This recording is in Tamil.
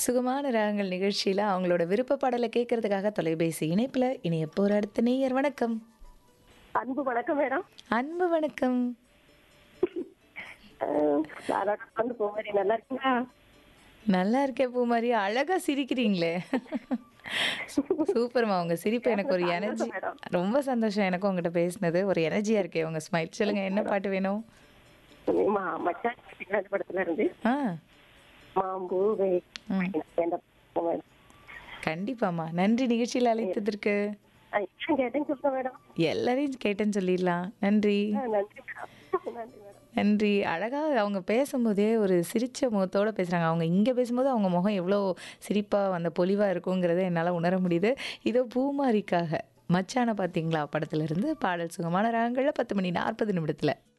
சுகமான ராகங்கள் நிகழ்ச்சியில் அவங்களோட விருப்ப பாடலை கேட்கறதுக்காக தொலைபேசி இணைப்பில் இணைய போற அடுத்த நேயர் வணக்கம் அன்பு வணக்கம் மேடம் அன்பு வணக்கம் வந்து போவாரி நல்லா இருக்கீங்களா நல்லா இருக்கேன் பூமாரி அழகா சிரிக்கிறீங்களே சூப்பர்மா உங்க சிரிப்பு எனக்கு ஒரு எனர்ஜி ரொம்ப சந்தோஷம் எனக்கும் உங்ககிட்ட பேசினது ஒரு எனர்ஜியா இருக்கே உங்க ஸ்மைல் சொல்லுங்க என்ன பாட்டு வேணும் மா மச்சான் சிக்கன படத்துல இருந்து ஆ மாம்பூவே ம். எந்த மேடம் கண்டிப்பாம்மா நன்றி நிகழ்ச்சியில் அழைத்ததற்கு ஏன் கேட்டேன்னு சொல்லுங்க மேடம் எல்லாரையும் கேட்டேன்னு சொல்லிடலாம் நன்றி ஆ, நன்றி மேடம் நன்றி மேடம் நன்றி அழகா அவங்க பேசும்போதே ஒரு சிரிச்ச முகத்தோட பேசுறாங்க அவங்க இங்க பேசும்போது அவங்க முகம் எவ்வளோ சிரிப்பா அந்த பொலிவா இருக்குங்கிறத என்னால உணர முடியுது இதோ பூமாரிக்காக மச்சான பாத்தீங்களா படத்துல இருந்து பாடல் சுகமான ராகங்கள்ல பத்து மணி நாற்பது நிமிடத்துல